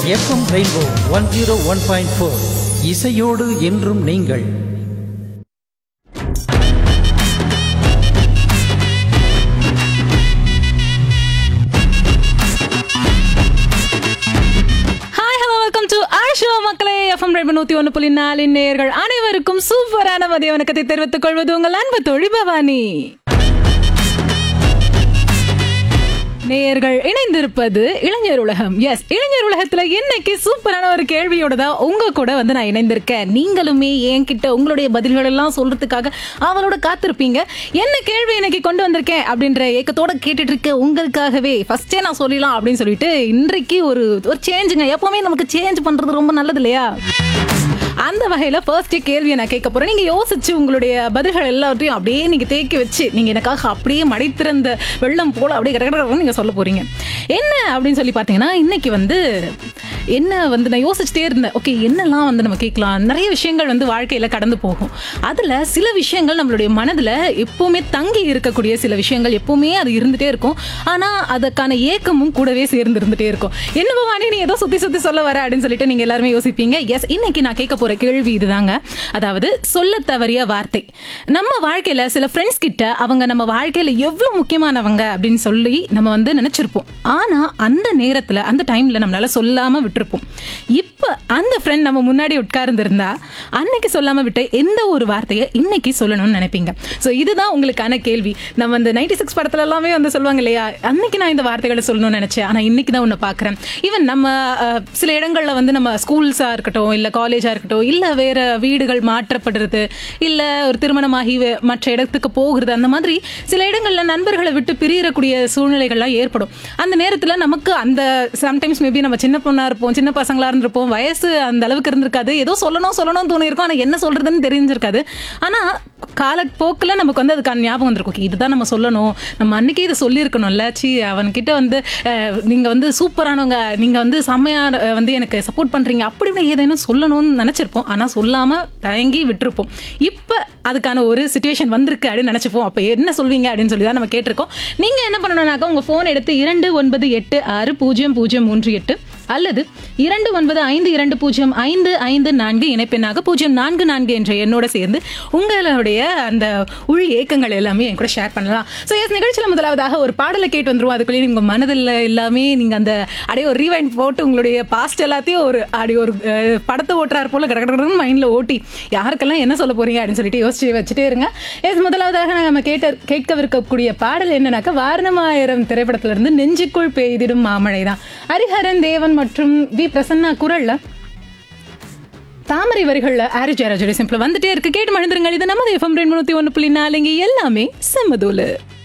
FM Rainbow one zero one point four இசையோடு என்றும் நீங்கள் hi hello welcome to a show மக்களே எஃப்எம் ரெண்டு நூத்தி ஒன்று புள்ளி நாலின் நேயர்கள் அனைவருக்கும் சூப்பரான மதிய வணக்கத்தை தெரிவித்துக் கொள்வது உங்கள் அன்பு தொழில் பவானி நேயர்கள் இணைந்திருப்பது இளைஞர் உலகம் எஸ் இளைஞர் உலகத்துல இன்னைக்கு சூப்பரான ஒரு கேள்வியோட தான் உங்க கூட வந்து நான் இணைந்திருக்கேன் நீங்களுமே என்கிட்ட உங்களுடைய பதில்கள் எல்லாம் சொல்றதுக்காக அவளோட காத்திருப்பீங்க என்ன கேள்வி இன்னைக்கு கொண்டு வந்திருக்கேன் அப்படின்ற ஏக்கத்தோட கேட்டுட்டு இருக்க உங்களுக்காகவே ஃபர்ஸ்டே நான் சொல்லிடலாம் அப்படின்னு சொல்லிட்டு இன்றைக்கு ஒரு ஒரு சேஞ்சுங்க எப்பவுமே நமக்கு சேஞ்ச் பண்றது ரொம்ப நல்லது இல்லையா அந்த வகையில ஃபர்ஸ்ட் கேள்வியை நான் கேட்க போறேன் நீங்க யோசிச்சு உங்களுடைய பதில்கள் எல்லாத்தையும் அப்படியே நீங்க தேக்கி வச்சு நீங்க எனக்காக அப்படியே மடைத்திருந்த வெள்ளம் போல அப்படியே கடற்கரை நீங்க சொல்ல போறீங்க என்ன அப்படின்னு சொல்லி பாத்தீங்கன்னா இன்னைக்கு வந்து என்ன வந்து நான் யோசிச்சுட்டே இருந்தேன் ஓகே என்னெல்லாம் வந்து நம்ம கேட்கலாம் நிறைய விஷயங்கள் வந்து வாழ்க்கையில கடந்து போகும் அதுல சில விஷயங்கள் நம்மளுடைய மனதுல எப்பவுமே தங்கி இருக்கக்கூடிய சில விஷயங்கள் எப்பவுமே அது இருந்துட்டே இருக்கும் ஆனா அதுக்கான ஏக்கமும் கூடவே சேர்ந்து இருந்துட்டே இருக்கும் என்ன பவானி நீ ஏதோ சுத்தி சுத்தி சொல்ல வர அப்படின்னு சொல்லிட்டு நீங்க எல்லாருமே யோசிப்பீங்க எஸ் இன்னைக்கு நான் கேட்க போற கேள்வி இதுதாங்க அதாவது சொல்ல தவறிய வார்த்தை நம்ம வாழ்க்கையில சில ஃப்ரெண்ட்ஸ் கிட்ட அவங்க நம்ம வாழ்க்கையில எவ்வளவு முக்கியமானவங்க அப்படின்னு சொல்லி நம்ம வந்து நினைச்சிருப்போம் ஆனா அந்த நேரத்துல அந்த டைம்ல நம்மளால சொல்லாம விட்டுருப்போம் இப்ப அந்த ஃப்ரெண்ட் நம்ம முன்னாடி உட்கார்ந்திருந்தா அன்னைக்கு சொல்லாம விட்ட எந்த ஒரு வார்த்தையை இன்னைக்கு சொல்லணும்னு நினைப்பீங்க ஸோ இதுதான் உங்களுக்கான கேள்வி நம்ம அந்த நைன்டி சிக்ஸ் படத்துல எல்லாமே வந்து சொல்லுவாங்க இல்லையா அன்னைக்கு நான் இந்த வார்த்தைகளை சொல்லணும்னு நினைச்சேன் ஆனா இன்னைக்கு தான் உன்னை பாக்குறேன் ஈவன் நம்ம அஹ், சில இடங்கள்ல வந்து நம்ம ஸ்கூல்ஸா இருக்கட்டும் இல்ல காலேஜா இருக்கட்டும் இல்ல வேற வீடுகள் மாற்றப்படுறது இல்ல ஒரு திருமணமாகி வே- மற்ற இடத்துக்கு போகிறது அந்த மாதிரி சில இடங்கள்ல நண்பர்களை விட்டு பிரியறக்கூடிய சூழ்நிலைகள்லாம் ஏற்படும் அந்த நேரத்துல நமக்கு அந்த சம்டைம்ஸ் மேபி நம்ம சின்ன பொண்ணா இருப்போம் சின்ன பசங்களா இருந்திருப்போம் வயசு அந்த அளவுக்கு இருந்திருக்காது ஏதோ சொல்லணும் சொல்லணும்னு தோணியிருக்கும் ஆனா என்ன சொல்றதுன்னு தெரிஞ்சிருக்காது ஆனா காலப்போக்கில் நமக்கு வந்து அதுக்கான ஞாபகம் வந்திருக்கும் Okay, இதுதான் நம்ம சொல்லணும் நம்ம அன்னைக்கே இதை சொல்லியிருக்கணும்ல சி அவன்கிட்ட வந்து அஹ், நீங்க வந்து சூப்பரானவங்க நீங்க வந்து செம்மையா அஹ், வந்து எனக்கு சப்போர்ட் பண்றீங்க அப்படி இப்படி ஏதேனும் சொல்லணும்னு நினைச்சிருப்போம் ஆனா சொல்லாம தயங்கி விட்டுருப்போம் இப்ப அதுக்கான ஒரு சுச்சுவேஷன் வந்திருக்கு அப்படின்னு நினைச்சுப்போம் அப்ப என்ன சொல்வீங்க அப்படின்னு சொல்லி தான் நம்ம கேட்டிருக்கோம் நீங்க என்ன பண்ணணும்னாக்கா உங்க போன் எடுத்து இரண்டு ஒன்பது எட்டு ஆறு பூஜ்ஜியம் பூஜ்ஜியம் மூன்று எட்டு அல்லது இரண்டு ஒன்பது ஐந்து இரண்டு பூஜ்ஜியம் ஐந்து ஐந்து நான்கு இணைப்பெண்ணாக பூஜ்ஜியம் நான்கு நான்கு என்ற எண்ணோட சேர்ந்து உங்களுடைய அந்த உள் ஏக்கங்கள் எல்லாமே என் கூட ஷேர் பண்ணலாம் ஸோ எஸ் நிகழ்ச்சியில் முதலாவதாக ஒரு பாடலை கேட்டு வந்துருவோம் அதுக்குள்ளேயே உங்கள் மனதில் எல்லாமே நீங்கள் அந்த அப்படியே ஒரு ரீவைண்ட் போட்டு உங்களுடைய பாஸ்ட் எல்லாத்தையும் ஒரு அப்படி ஒரு அஹ், படத்தை ஓட்டுறாரு போல கடற்கடன்னு மைண்டில் ஓட்டி யாருக்கெல்லாம் என்ன சொல்ல போறீங்க அப்படின்னு சொல்லிட்டு யோசிச்சு வச்சுட்டே இருங்க எஸ் முதலாவதாக நம்ம கேட்ட கேட்கவிருக்கக்கூடிய பாடல் என்னன்னாக்கா வாரணமாயிரம் திரைப்படத்திலிருந்து நெஞ்சுக்குள் பெய்திடும் மாமழை தான் ஹரிஹரன் தேவன் மற்றும் வி பிரசன்னா குரல்ல தாமரை வரிகள்ல ஆரி ஜெயராஜோட சிம்பிள் வந்துட்டே இருக்கு கேட்டு மழுந்துருங்க இது நமது எஃப்எம் ரெண்டு முந்நூற்றி ஒன்று புள்ளி நாலுங்க எல்லாமே செம்மதூலு